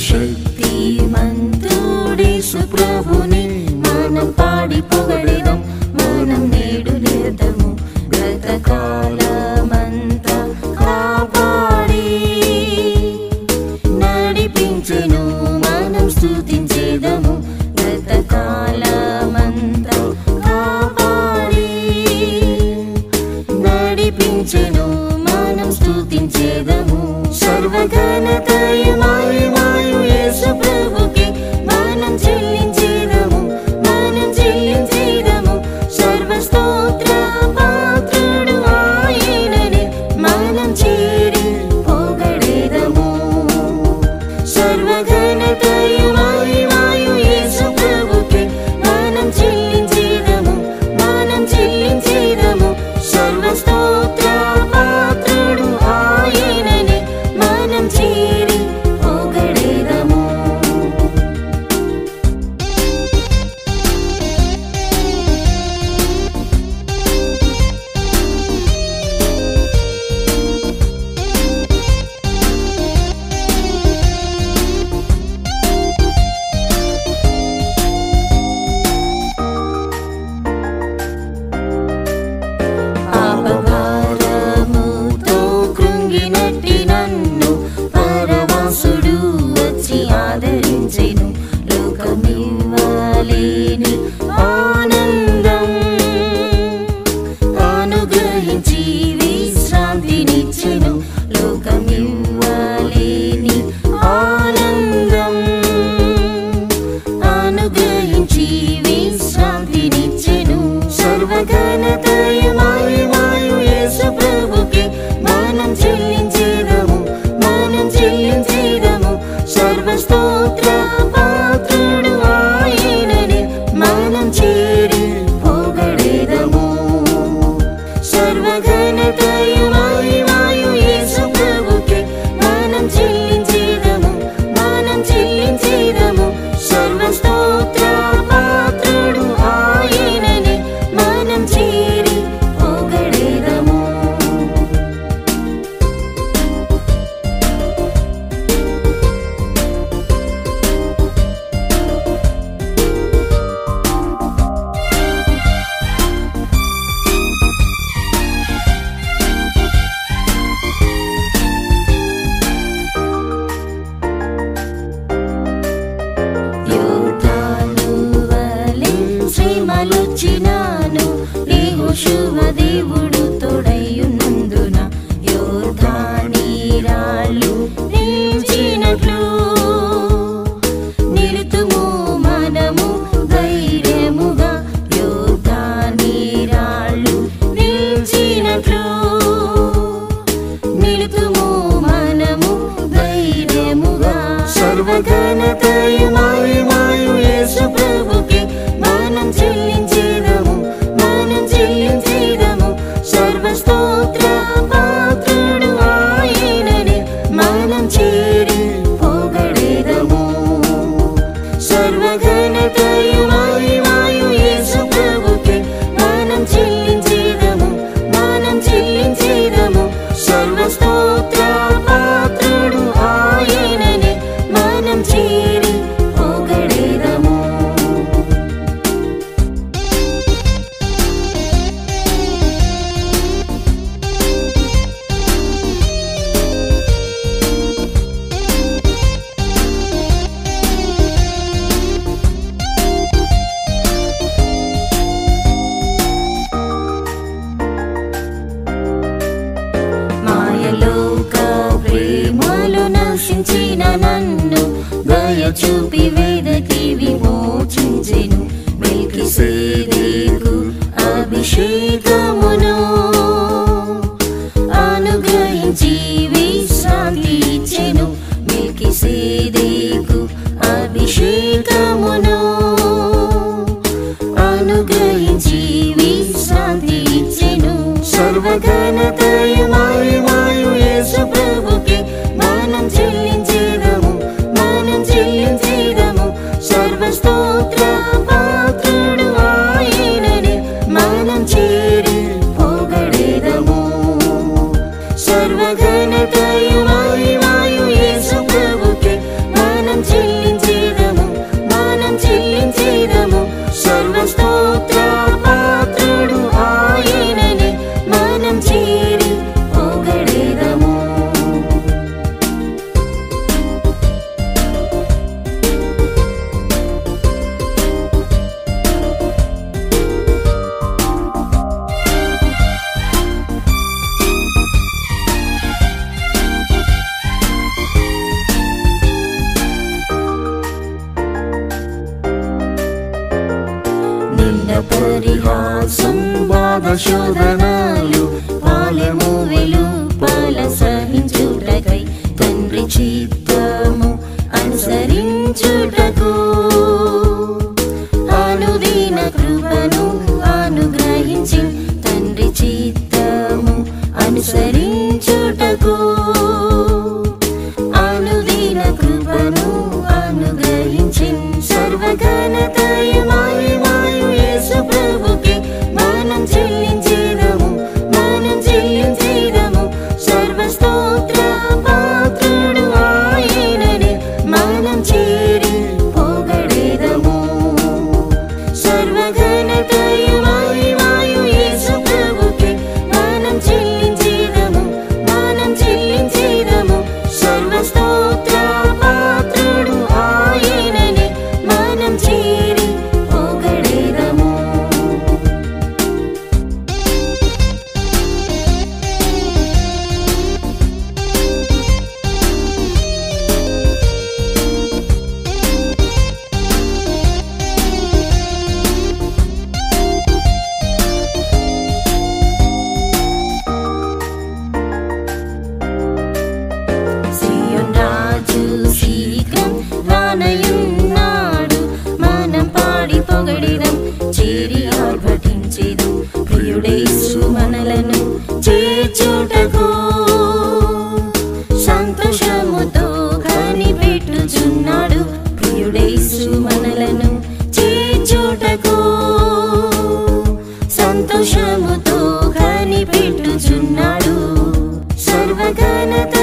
శక్తి మంతుడేసు ప్రభుని మనం పాడి పొగడెదం మనం నేడు లేదము గతకాలమంతా కాపాడి నడిపించెను మనం స్తుతించేదము గతకాలమంతా కాపాడి నడిపించెను మనం స్తుతించేదము సర్వఘనతయు మాయు యేసు ప్రభుకి మనం చెల్లించేదము మనం చెల్లించేదము సర్వస్తోత్ర పాత్రుడు ఆయనని మనం చేరి పొగడేదము సర్వఘనతయు మాయు యేసు ప్రభుకి మనం చెల్లించేదము మనం చెల్లించేదము సర్వస్తోత్ర పాత్రుడు ఆయనని మనం చేరి పొగడేదము పాపభారముతో కృంగినట్టి నన్ను పరవాసుడు వచ్చి ఆదరించెను లోకమివ్వలేని ఆనందం అనుగ్రహించి విశ్రాంతినిచ్చెను లోకమివ్వలేని ఆనందం అనుగ్రహించి విశ్రాంతినిచ్చెను సర్వఘనతయు మాయు యేసు ప్రభుకి మనం చెల్లించేదము మనం చెల్లించేదము సర్వస్తోత్ర పాత్రుడు ఆయనని మనం చేరి పొగడేదము సర్వఘనతయు మాయు యేసు ప్రభుకి మనం చెల్లించేదము మనం చెల్లించేదము సర్వస్తోత్ర పాత్రుడు ఆయనని మనం చేరి పొగడేదము యోధాను వలె శ్రీమలొచ్చినాను యెహోషువ దేవుడు తోడైయున్నందున యోధాని రాళ్ళు నిలిచినట్లు నిలుతుము మనము ధైర్యముగా యోధాని రాళ్ళు నిలిచినట్లు నిలుతుము మనము ధైర్యముగా సర్వఘనతయు మాయు యేసు ప్రభుకి మనం చెల్లించేదము మనం చెల్లించేదము సర్వస్తోత్ర పాత్రుడు ఆయనని మనం చేరి పొగడేదము సర్వఘనతయు మాయు యేసు ప్రభుకి మనం చెల్లించేదము మనం చెల్లించేదము సర్వస్తోత్ర పాత్రుడు ఆయనని మనం చేరి పొగడేదము మాయలోక ప్రేమలు నశించిన నన్ను దయ చూపి వేదకి విమోచించెను మెల్కిసేదేకు అభిషేకమును అనుగ్రహించి విశ్రాంతి ఇచ్చెను మెల్కిసేదేకు అభిషేకమును అనుగ్రహించి విశ్రాంతి ఇచ్చెను సర్వఘనతయు మాయు యేసు ప్రభుకి మనం చెల్లించేదము మనం చెల్లించేదము సర్వస్తోత్ర పాత్రుడు ఆయనని మనం చేరి పొగడేదము సర్వఘనతయు మాయు యేసు ప్రభుకి మనం బాధ శోధనాలు పాలెము వెలుపల సహించుటకై తండ్రి చిత్తము అనుసరించుటకు అనుదిన కృపను అనుగ్రహించి తండ్రి చిత్తము అనుసరించుటకు అనుదిన కృపను అనుగ్రహించి సర్వఘనతయు మాయు యేసు ప్రభుకి మనం చెల్లించేదము మనం చెల్లించేదము సర్వస్తోత్ర పాత్రుడు ఆయనని మనం చేరి పొగడేదము సర్వఘనతయు మాయు యేసు ప్రభుకి మనం చెల్లించేదము మనం చెల్లించేదము సర్వస్తోత్ర పాత్రుడు ఆయనని మనం చేరి పొగడేదము సియోన్ రాజు శీఘ్రం రానయున్నాడు మనం పాడి పొగడిదం చేరి ఆర్భటించేదు ప్రియుడేసు మనలను చేర్చుటకు సంతోషముతో కనిపెట్టుచున్నాడు ప్రియుడేసు మనలను చేర్చుటకు సంతోషముతో కనిపెట్టుచున్నాడు సర్వఘనత